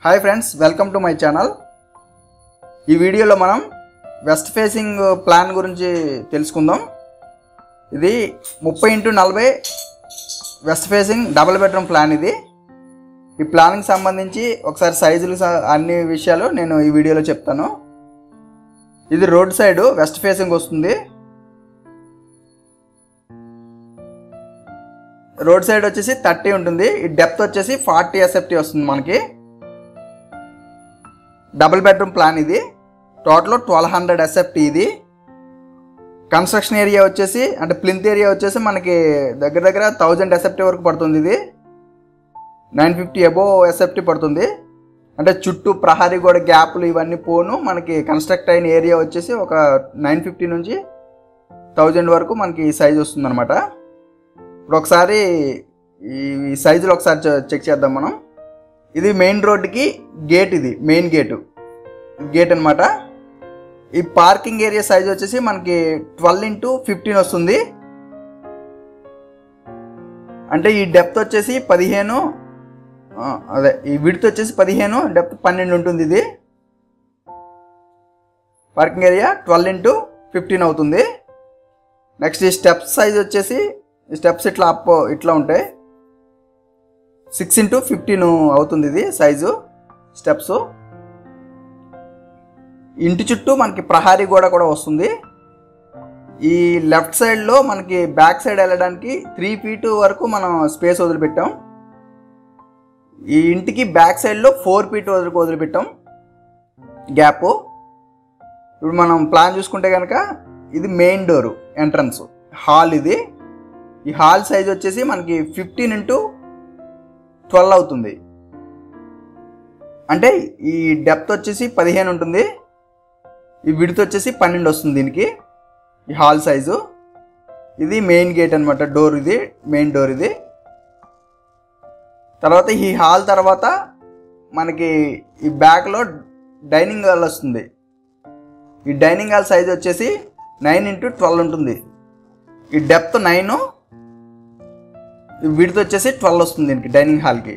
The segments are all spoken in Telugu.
hi friends welcome to my channel ఈ వీడియోలో మనం వెస్ట్ ఫేసింగ్ ప్లాన్ గురించి తెలుసుకుందాం ఇది ముప్పై ఇంటూ నలభై west facing double bedroom plan ఇది ఈ ప్లాన్కి సంబంధించి ఒకసారి సైజులు స- అన్ని విషయాలు నేను ఈ వీడియోలో చెప్తాను ఇది రోడ్ సైడ్ వెస్ట్ ఫేసింగ్ వస్తుంది రోడ్ సైడ్ వచ్చేసి థర్టీ ఉంటుంది ఈ డెప్త్ వచ్చేసి ఫార్టీ ఎస్ఎఫ్టీ వస్తుంది మనకి డబుల్ బెడ్రూమ్ ప్లాన్ ఇది టోటల్ ట్వెల్వ్ హండ్రెడ్ ఎస్ఎఫ్టీ ఇది కన్స్ట్రక్షన్ ఏరియా వచ్చేసి అంటే ప్లింత్ ఏరియా వచ్చేసి మనకి దగ్గర దగ్గర థౌజండ్ ఎస్ఎఫ్టీ వరకు పడుతుంది ఇది నైన్ ఫిఫ్టీ అబోవ్ ఎస్ఎఫ్టీ పడుతుంది అంటే చుట్టూ ప్రహారీ గోడ గ్యాప్లు ఇవన్నీ పోను మనకి కన్స్ట్రక్ట్ అయిన ఏరియా వచ్చేసి ఒక నైన్ ఫిఫ్టీ నుంచి థౌజండ్ వరకు మనకి సైజ్ వస్తుంది అనమాట ఇప్పుడు ఒకసారి ఈ సైజులు ఒకసారి చె- చెక్ చేద్దాం మనం ఇది మెయిన్ రోడ్డుకి గేట్ ఇది మెయిన్ గేటు గేట్ అనమాట ఈ పార్కింగ్ ఏరియా సైజ్ వచ్చేసి మనకి ట్వెల్వ్ ఇంటూ ఫిఫ్టీన్ వస్తుంది అంటే ఈ డెప్త్ వచ్చేసి పదిహేను ఆ, అదే ఈ విడ్త్ వచ్చేసి పదిహేను డెప్త్ పన్నెండు ఉంటుంది ఇది parking area twelve into fifteen అవుతుంది నెక్స్ట్ ఈ స్టెప్స్ సైజ్ వచ్చేసి ఈ స్టెప్స్ ఇట్లా అప్ ఇట్లా ఉంటాయి సిక్స్ ఇంటూ ఫిఫ్టీన్ అవుతుంది ఇది సైజు స్టెప్స్ ఇంటి చుట్టూ మనకి ప్రహారీ గోడ కూడా వస్తుంది ఈ లెఫ్ట్ సైడ్లో మనకి బ్యాక్ సైడ్ వెళ్ళడానికి త్రీ ఫీట్ వరకు మనం స్పేస్ వదిలిపెట్టాం ఈ ఇంటికి బ్యాక్ సైడ్లో ఫోర్ ఫీట్ వరకు వదిలిపెట్టాం గ్యాప్ ఇప్పుడు మనం ప్లాన్ చూసుకుంటే కనుక ఇది మెయిన్ డోరు ఎంట్రన్స్ హాల్ ఇది ఈ హాల్ సైజ్ వచ్చేసి మనకి ఫిఫ్టీన్ ఇంటూ ట్వెల్వ్ అవుతుంది అంటే ఈ డెప్త్ వచ్చేసి పదిహేను ఉంటుంది ఈ విడత్ వచ్చేసి పన్నెండు వస్తుంది దీనికి ఈ హాల్ సైజు ఇది మెయిన్ గేట్ అనమాట డోర్ ఇది మెయిన్ డోర్ ఇది తర్వాత ఈ హాల్ తర్వాత మనకి ఈ బ్యాక్లో డైనింగ్ హాల్ వస్తుంది ఈ డైనింగ్ హాల్ సైజ్ వచ్చేసి నైన్ ఇంటూ ట్వెల్వ్ ఉంటుంది ఈ డెప్త్ నైన్ విడత్ వచ్చేసి ట్వెల్వ్ వస్తుంది దీనికి డైనింగ్ హాల్కి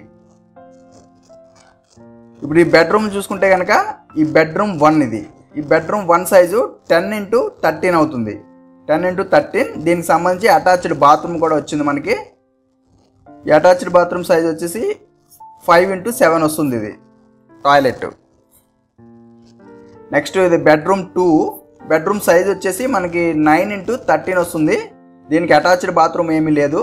ఇప్పుడు ఈ బెడ్రూమ్ చూసుకుంటే కనుక ఈ బెడ్రూమ్ వన్ ఇది ఈ bedroom one size ten into thirteen అవుతుంది టెన్ ఇంటూ థర్టీన్ దీనికి సంబంధించి అటాచ్డ్ బాత్రూమ్ కూడా వచ్చింది మనకి ఈ అటాచ్డ్ బాత్రూమ్ సైజ్ వచ్చేసి ఫైవ్ ఇంటూ సెవెన్ వస్తుంది ఇది టాయిలెట్ నెక్స్ట్ ఇది బెడ్రూమ్ టూ బెడ్రూమ్ సైజ్ వచ్చేసి మనకి నైన్ ఇంటూ థర్టీన్ వస్తుంది దీనికి అటాచ్డ్ బాత్రూమ్ ఏమీ లేదు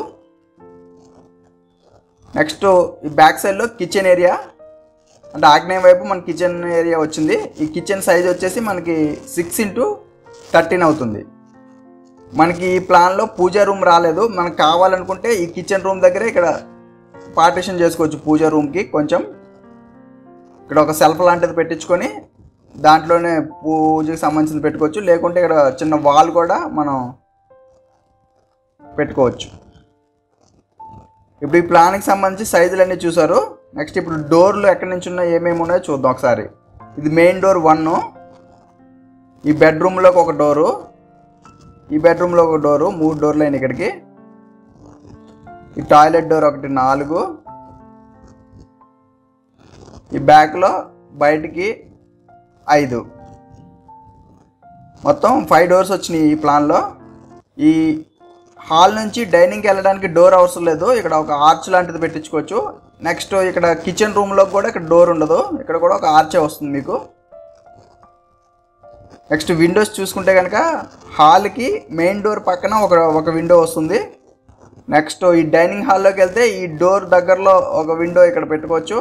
నెక్స్ట్ ఈ బ్యాక్ సైడ్లో కిచెన్ ఏరియా అంటే ఆగ్నేయం వైపు మన కిచెన్ ఏరియా వచ్చింది ఈ కిచెన్ సైజ్ వచ్చేసి మనకి సిక్స్ ఇంటూ థర్టీన్ అవుతుంది మనకి ఈ ప్లాన్లో పూజా రూమ్ రాలేదు మనకు కావాలనుకుంటే ఈ కిచెన్ రూమ్ దగ్గరే ఇక్కడ పార్టిషన్ చేసుకోవచ్చు పూజా రూమ్కి కొంచెం ఇక్కడ ఒక సెల్ఫ్ లాంటిది పెట్టించుకొని దాంట్లోనే పూజకి సంబంధించింది పెట్టుకోవచ్చు లేకుంటే ఇక్కడ చిన్న వాల్ కూడా మనం పెట్టుకోవచ్చు ఇప్పుడు ఈ ప్లాన్కి సంబంధించి సైజులు అన్నీ చూసారు నెక్స్ట్ ఇప్పుడు డోర్లు ఎక్కడి నుంచి ఉన్నాయో ఏమేమి ఉన్నాయో చూద్దాం ఒకసారి ఇది మెయిన్ డోర్ వన్ ఈ బెడ్రూమ్లోకి ఒక డోరు ఈ బెడ్రూమ్లో ఒక డోరు మూడు డోర్లు అయినాయి ఇక్కడికి ఈ టాయిలెట్ డోర్ ఒకటి నాలుగు ఈ బ్యాక్లో బయటికి ఐదు మొత్తం ఫైవ్ డోర్స్ వచ్చినాయి ఈ ప్లాన్లో ఈ హాల్ నుంచి డైనింగ్కి వెళ్ళడానికి డోర్ అవసరం లేదు ఇక్కడ ఒక ఆర్చ్ లాంటిది పెట్టించుకోవచ్చు నెక్స్ట్ ఇక్కడ కిచెన్ రూమ్లో కూడా ఇక్కడ డోర్ ఉండదు ఇక్కడ కూడా ఒక ఆర్చే వస్తుంది మీకు నెక్స్ట్ విండోస్ చూసుకుంటే కనుక హాల్కి మెయిన్ డోర్ పక్కన ఒక ఒక విండో వస్తుంది నెక్స్ట్ ఈ డైనింగ్ హాల్లోకి వెళ్తే ఈ డోర్ దగ్గరలో ఒక విండో ఇక్కడ పెట్టుకోవచ్చు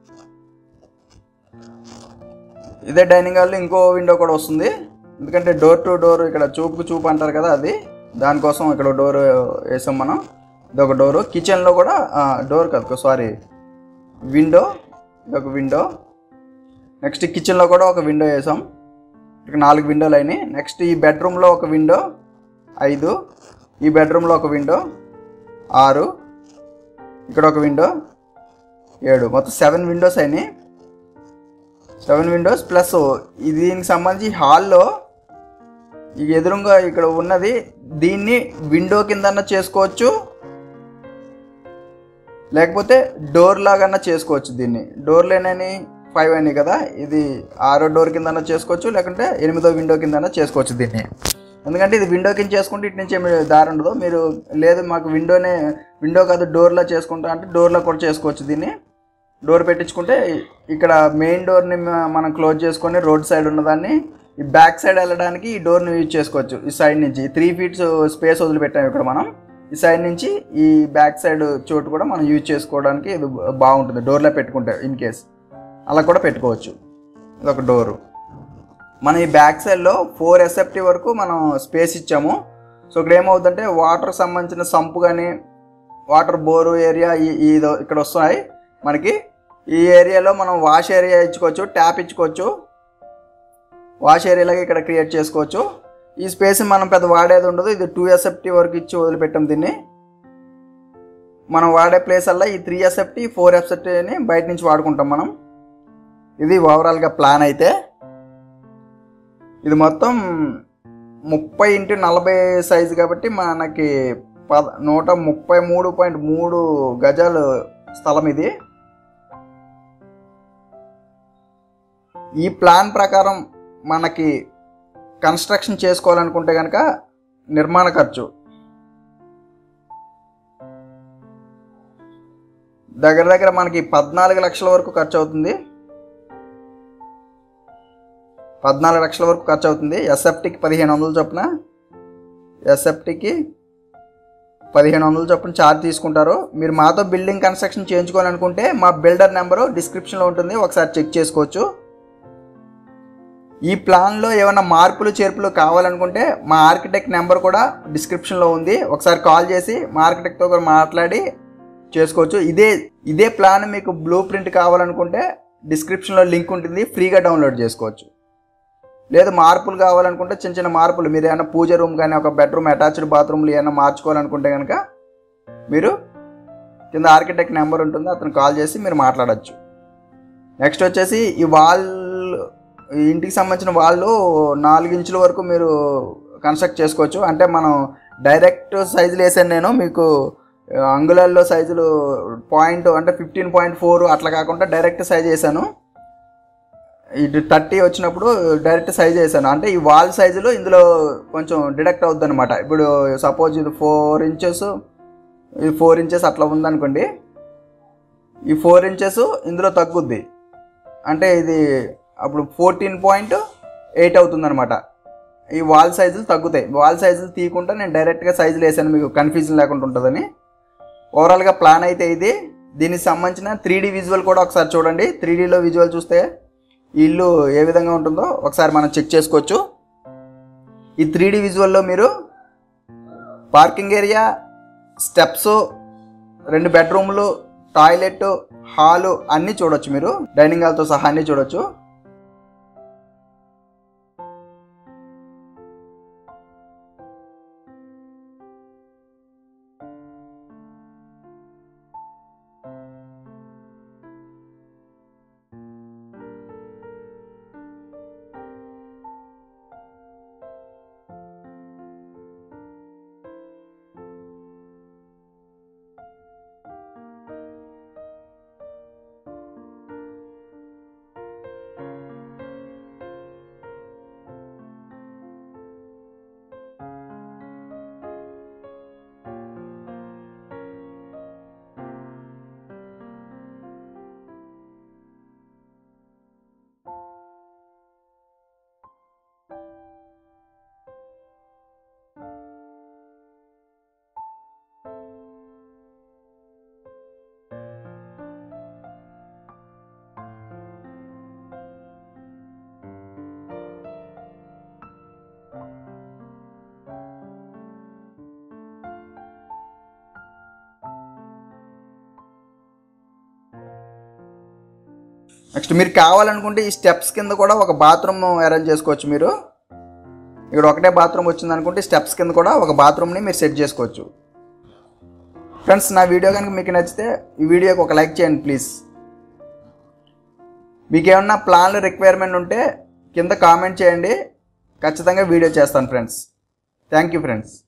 ఇదే డైనింగ్ హాల్లో ఇంకో విండో కూడా వస్తుంది ఎందుకంటే డోర్ టు డోర్ ఇక్కడ చూపుకు చూపు అంటారు కదా అది దానికోసం ఇక్కడ డోర్ వేసాం మనం ఇదొక డోరు కిచెన్లో కూడా డోర్ కాదు సారీ విండో ఇదొక విండో నెక్స్ట్ కిచెన్లో కూడా ఒక విండో వేసాం ఇక్కడ నాలుగు విండోలు అయినాయి నెక్స్ట్ ఈ బెడ్రూమ్లో ఒక విండో ఐదు ఈ బెడ్రూమ్లో ఒక విండో ఆరు ఇక్కడ ఒక విండో ఏడు మొత్తం సెవెన్ విండోస్ అయినాయి సెవెన్ విండోస్ ప్లస్ ఇది దీనికి సంబంధించి హాల్లో ఈ ఎదురుగా ఇక్కడ ఉన్నది దీన్ని విండో కిందన్నా చేసుకోవచ్చు లేకపోతే డోర్ లాగన్నా చేసుకోవచ్చు దీన్ని డోర్ లేనని ఫైవ్ అయినాయి కదా ఇది ఆరో డోర్ కింద చేసుకోవచ్చు లేకుంటే ఎనిమిదో విండో కింద చేసుకోవచ్చు దీన్ని ఎందుకంటే ఇది విండో కింద చేసుకుంటే ఇటు నుంచి ఏమి దారి ఉండదు మీరు లేదు మాకు విండోనే విండో కాదు డోర్లో చేసుకుంటా అంటే డోర్లో కూడా చేసుకోవచ్చు దీన్ని డోర్ పెట్టించుకుంటే ఇక్కడ మెయిన్ డోర్ని మ- మనం క్లోజ్ చేసుకొని రోడ్ సైడ్ ఉన్నదాన్ని ఈ బ్యాక్ సైడ్ వెళ్ళడానికి ఈ డోర్ని యూజ్ చేసుకోవచ్చు ఈ సైడ్ నుంచి త్రీ ఫీట్స్ స్పేస్ వదిలిపెట్టాము ఇక్కడ మనం ఈ సైడ్ నుంచి ఈ బ్యాక్ సైడ్ చోటు కూడా మనం యూజ్ చేసుకోవడానికి ఇది బాగుంటుంది డోర్లో పెట్టుకుంటే ఇన్ కేస్ అలా కూడా పెట్టుకోవచ్చు ఇది ఒక డోరు మనం ఈ బ్యాక్ సైడ్లో ఫోర్ ఎస్ఎఫ్టీ వరకు మనం స్పేస్ ఇచ్చాము సో ఇక్కడ ఏమవుతుందంటే వాటర్ సంబంధించిన సంపు కానీ వాటర్ బోరు ఏరియా ఈ- ఈ ఇదో ఇక్కడ వస్తాయి మనకి ఈ ఏరియాలో మనం వాష్ ఏరియా ఇచ్చుకోవచ్చు ట్యాప్ ఇచ్చుకోవచ్చు వాష్ ఏరియాలాగా ఇక్కడ క్రియేట్ చేసుకోవచ్చు ఈ స్పేస్ మనం పెద్ద వాడేది ఉండదు ఇది టూ ఎస్ఎఫ్టీ వరకు ఇచ్చి వదిలిపెట్టాం దీన్ని మనం వాడే ప్లేస్ అలా ఈ త్రీ ఎస్ఎఫ్టీ ఫోర్ ఎస్ఎఫ్టీని బయట నుంచి వాడుకుంటాం మనం ఇది ఓవరాల్గా ప్లాన్ అయితే ఇది మొత్తం ముప్పై ఇంటూ నలభై సైజు కాబట్టి మనకి పద నూట ముప్పై మూడు పాయింట్ మూడు గజాలు స్థలం ఇది ఈ ప్లాన్ ప్రకారం మనకి కన్స్ట్రక్షన్ చేసుకోవాలనుకుంటే కనుక నిర్మాణ ఖర్చు దగ్గర దగ్గర మనకి పద్నాలుగు లక్షల వరకు ఖర్చు అవుతుంది పద్నాలుగు లక్షల వరకు ఖర్చు అవుతుంది ఎస్ఎఫ్టీకి పదిహేను వందలు చొప్పున ఎస్ఎఫ్టీకి పదిహేను వందల చొప్పున ఛార్జ్ తీసుకుంటారు మీరు మాతో బిల్డింగ్ కన్స్ట్రక్షన్ చేయించుకోవాలనుకుంటే మా బిల్డర్ నెంబరు డిస్క్రిప్షన్లో ఉంటుంది ఒకసారి చెక్ చేసుకోవచ్చు ఈ ప్లాన్లో ఏమైనా మార్పులు చేర్పులు కావాలనుకుంటే మా ఆర్కిటెక్ట్ నెంబర్ కూడా డిస్క్రిప్షన్లో ఉంది ఒకసారి కాల్ చేసి మా ఆర్కిటెక్ట్తో కూడా మాట్లాడి చేసుకోవచ్చు ఇదే ఇదే ప్లాన్ మీకు బ్లూ ప్రింట్ కావాలనుకుంటే డిస్క్రిప్షన్లో లింక్ ఉంటుంది ఫ్రీగా డౌన్లోడ్ చేసుకోవచ్చు లేదు మార్పులు కావాలనుకుంటే చిన్న చిన్న మార్పులు మీరు ఏమైనా పూజ రూమ్ కానీ ఒక బెడ్రూమ్ అటాచ్డ్ బాత్రూమ్లు ఏమైనా మార్చుకోవాలనుకుంటే కనుక మీరు కింద ఆర్కిటెక్ట్ నెంబర్ ఉంటుంది అతను కాల్ చేసి మీరు మాట్లాడచ్చు నెక్స్ట్ వచ్చేసి ఈ వాల్ ఈ ఇంటికి సంబంధించిన వాళ్ళు నాలుగు ఇంచుల వరకు మీరు కన్స్ట్రక్ట్ చేసుకోవచ్చు అంటే మనం డైరెక్ట్ సైజులు వేసాను నేను మీకు అంగుళాల్లో సైజులు పాయింట్ అంటే ఫిఫ్టీన్ పాయింట్ ఫోర్ అట్లా కాకుండా డైరెక్ట్ సైజ్ వేసాను ఇది థర్టీ వచ్చినప్పుడు డైరెక్ట్ సైజ్ వేసాను అంటే ఈ వాల్ సైజులో ఇందులో కొంచెం డిడక్ట్ అవుద్ది అనమాట ఇప్పుడు సపోజ్ ఇది ఫోర్ ఇంచెస్ ఇది ఫోర్ ఇంచెస్ అట్లా ఉందనుకోండి ఈ ఫోర్ ఇంచెస్ ఇందులో తగ్గుద్ది అంటే ఇది అప్పుడు ఫోర్టీన్ పాయింట్ ఎయిట్ అవుతుంది అనమాట ఈ వాల్ సైజులు తగ్గుతాయి వాల్ సైజులు తీయకుండా నేను డైరెక్ట్గా సైజులు వేసాను మీకు కన్ఫ్యూజన్ లేకుండా ఉంటుందని ఓవరాల్గా ప్లాన్ అయితే ఇది దీనికి సంబంధించిన త్రీ డీ విజువల్ కూడా ఒకసారి చూడండి త్రీ డీలో విజువల్ చూస్తే ఈ ఇల్లు ఏ విధంగా ఉంటుందో ఒకసారి మనం చెక్ చేసుకోవచ్చు ఈ త్రీ డీ విజువల్లో మీరు పార్కింగ్ ఏరియా స్టెప్స్ రెండు బెడ్రూమ్లు టాయిలెట్ హాలు అన్నీ చూడొచ్చు మీరు డైనింగ్ హాల్తో సహా అన్నీ చూడొచ్చు నెక్స్ట్ మీరు కావాలనుకుంటే ఈ స్టెప్స్ కింద కూడా ఒక బాత్రూమ్ అరేంజ్ చేసుకోవచ్చు మీరు ఇక్కడ ఒకటే బాత్రూమ్ వచ్చింది అనుకుంటే స్టెప్స్ కింద కూడా ఒక బాత్రూమ్ని మీరు సెట్ చేసుకోవచ్చు ఫ్రెండ్స్ నా వీడియో కనుక మీకు నచ్చితే ఈ వీడియోకి ఒక లైక్ చేయండి ప్లీజ్ మీకు ఏమన్నా ప్లాన్లు రిక్వైర్మెంట్ ఉంటే కింద కామెంట్ చేయండి ఖచ్చితంగా వీడియో చేస్తాను ఫ్రెండ్స్ థ్యాంక్ యూ ఫ్రెండ్స్